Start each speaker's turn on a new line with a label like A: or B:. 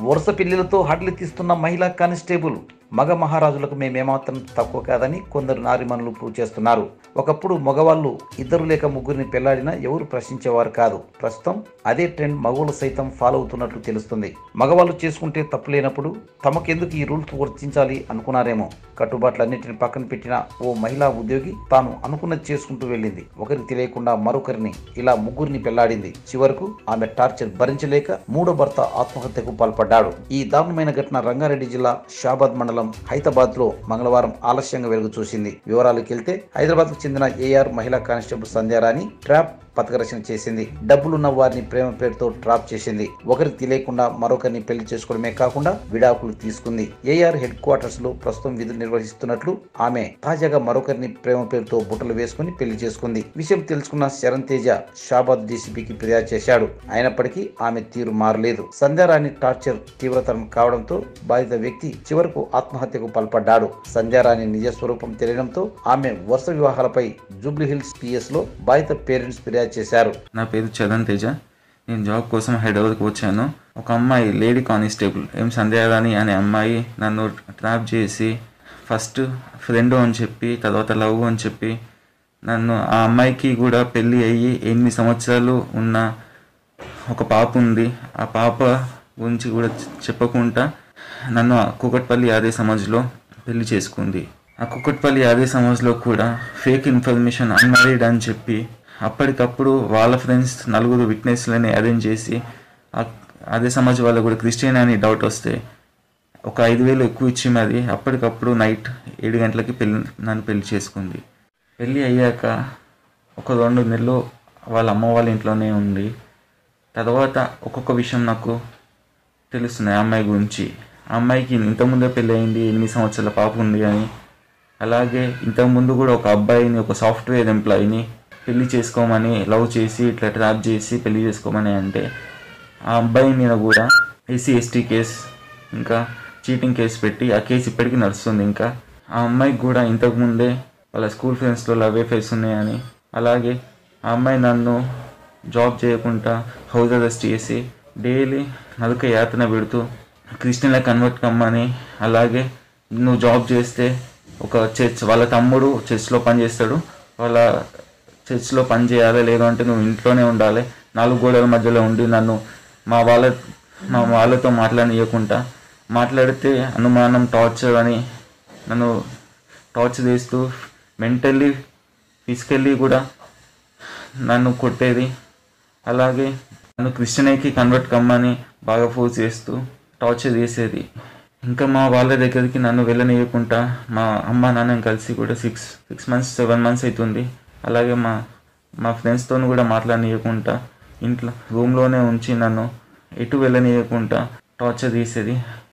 A: వరుస పిల్లలతో హడ్లు తీస్తున్న మహిళా కానిస్టేబుల్ మగ మహారాజులకు మేమేమాత్రం తక్కువ కాదని కొందరు నారిమణులు ప్రూవ్ చేస్తున్నారు ఒకప్పుడు మగవాళ్ళు ఇద్దరు లేక ముగ్గురిని పెళ్లాడినా ఎవరు ప్రశ్నించేవారు కాదు ప్రస్తుతం అదే ట్రెండ్ మగవాళ్ళు సైతం ఫాలో అవుతున్నట్లు తెలుస్తుంది మగవాళ్ళు చేసుకుంటే తప్పు లేనప్పుడు తమకెందుకు ఈ రూల్స్ వర్తించాలి అనుకున్నారేమో కట్టుబాట్లన్నింటిని పక్కన పెట్టిన ఓ మహిళా ఉద్యోగి తాను అనుకున్నది చేసుకుంటూ వెళ్ళింది ఒకరికి తెలియకుండా మరొకరిని ఇలా ముగ్గురిని పెళ్లాడింది చివరకు ఆమె టార్చర్ భరించలేక మూడో భర్త ఆత్మహత్యకు పాల్పడ్డాడు ఈ దారుణమైన ఘటన రంగారెడ్డి జిల్లా షాబాద్ మండలం హైదరాబాద్ లో మంగళవారం ఆలస్యంగా వెలుగు చూసింది వివరాలకు వెళ్తే హైదరాబాద్ కు చెందిన ఏఆర్ మహిళా కానిస్టేబుల్ సంధ్యారాణి ట్రాప్ పథకరచన చేసింది డబ్బులున్న వారిని ప్రేమ పేరుతో ట్రాప్ చేసింది ఒకరికి తెలియకుండా మరొకరిని పెళ్లి చేసుకోవడమే కాకుండా విడాకులు తీసుకుంది ఏఆర్ హెడ్ క్వార్టర్స్ లో ప్రస్తుతం విధులు నిర్వహిస్తున్నట్లు ఆమె తాజాగా మరొకరిని ప్రేమ పేరుతో బుట్టలు వేసుకుని పెళ్లి చేసుకుంది విషయం తెలుసుకున్న శరణ్ తేజ షాబాద్ డీసీపీకి ఫిర్యాదు చేశాడు అయినప్పటికీ ఆమె తీరు మారలేదు సంధ్యారాణి టార్చర్ తీవ్రతరం కావడంతో బాధిత వ్యక్తి చివరకు ఆత్మహత్యకు పాల్పడ్డాడు సంధ్యారాణి నిజ స్వరూపం తెలియడంతో ఆమె వరుస వివాహాలపై జూబ్లీ హిల్స్ పిఎస్ లో బాధిత పేరెంట్స్ ఫిర్యాదు చేశారు
B: నా పేరు చరణ్ తేజ నేను జాబ్ కోసం హైదరాబాద్కి వచ్చాను ఒక అమ్మాయి లేడీ కానిస్టేబుల్ ఏం సంధ్యారాణి అనే అమ్మాయి నన్ను ట్రాప్ చేసి ఫస్ట్ ఫ్రెండ్ అని చెప్పి తర్వాత లవ్ అని చెప్పి నన్ను ఆ అమ్మాయికి కూడా పెళ్ళి అయ్యి ఎనిమిది సంవత్సరాలు ఉన్న ఒక పాప ఉంది ఆ పాప గురించి కూడా చె- చెప్పకుండా నన్ను ఆ కుకట్పల్లి అదే సమాజ్లో పెళ్లి చేసుకుంది ఆ కుకట్పల్లి అదే సమాజ్లో కూడా ఫేక్ ఇన్ఫర్మేషన్ అన్మ్యారీడ్ అని చెప్పి అప్పటికప్పుడు వాళ్ళ ఫ్రెండ్స్ నలుగురు విట్నెస్లని అరేంజ్ చేసి ఆ- అదే సమాజ్ వాళ్ళకు కూడా క్రిస్టియన్ అని డౌట్ వస్తే ఒక ఐదు వేలు ఎక్కువ ఇచ్చి మరి అప్పటికప్పుడు నైట్ ఏడు గంటలకి పెళ్ళి నన్ను పెళ్లి చేసుకుంది పెళ్ళి అయ్యాక ఒక రెండు నెలలు వాళ్ళ అమ్మ వాళ్ళ ఇంట్లోనే ఉంది తర్వాత ఒక్కొక్క విషయం నాకు తెలుస్తుంది ఆ అమ్మాయి గురించి ఆ అమ్మాయికి ఇంతకుముందే పెళ్ళి అయింది ఎనిమిది సంవత్సరాల పాప ఉంది అని అలాగే ఇంతకుముందు కూడా ఒక అబ్బాయిని ఒక సాఫ్ట్వేర్ ఎంప్లాయీని పెళ్లి చేసుకోమని లవ్ చేసి ఇట్లా ట్రాప్ చేసి పెళ్లి చేసుకోమని అంటే ఆ అబ్బాయి మీద కూడా ఎస్సీ ఎస్టీ కేస్ ఇంకా చీటింగ్ కేసు పెట్టి ఆ కేసు ఇప్పటికీ నడుస్తుంది ఇంకా ఆ అమ్మాయికి కూడా ఇంతకుముందే వాళ్ళ స్కూల్ ఫ్రెండ్స్లో లవ్ అఫేర్స్ ఉన్నాయని అలాగే ఆ అమ్మాయి నన్ను జాబ్ చేయకుండా హౌస్ అరెస్ట్ చేసి డైలీ నలుక యాతన పెడుతూ క్రిస్టియన్లా కన్వర్ట్ కమ్మని అలాగే నువ్వు జాబ్ చేస్తే ఒక చర్చ్ వాళ్ళ తమ్ముడు చర్చ్లో పనిచేస్తాడు వాళ్ళ చర్చ్లో పని చేయాలి లేదు అంటే నువ్వు ఇంట్లోనే ఉండాలి నాలుగు గోడల మధ్యలో ఉండి నన్ను మా వాళ్ళ మా వాళ్ళతో మాట్లాడనీయకుండా మాట్లాడితే అనుమానం టార్చర్ అని నన్ను టార్చర్ చేస్తూ మెంటల్లీ ఫిజికల్లీ కూడా నన్ను కొట్టేది అలాగే నన్ను క్రిస్టియన్కి కన్వర్ట్ కమ్మని బాగా ఫోర్స్ చేస్తూ టార్చర్ చేసేది ఇంకా మా వాళ్ళ దగ్గరికి నన్ను వెళ్ళనీయకుండా మా అమ్మ నాన్న కలిసి కూడా six six months seven months అవుతుంది అలాగే మా మా ఫ్రెండ్స్తో కూడా మాట్లాడనీయకుండా ఇంట్లో రూమ్లోనే ఉంచి నన్ను ఎటు వెళ్ళనీయకుండా టార్చర్ చేసేది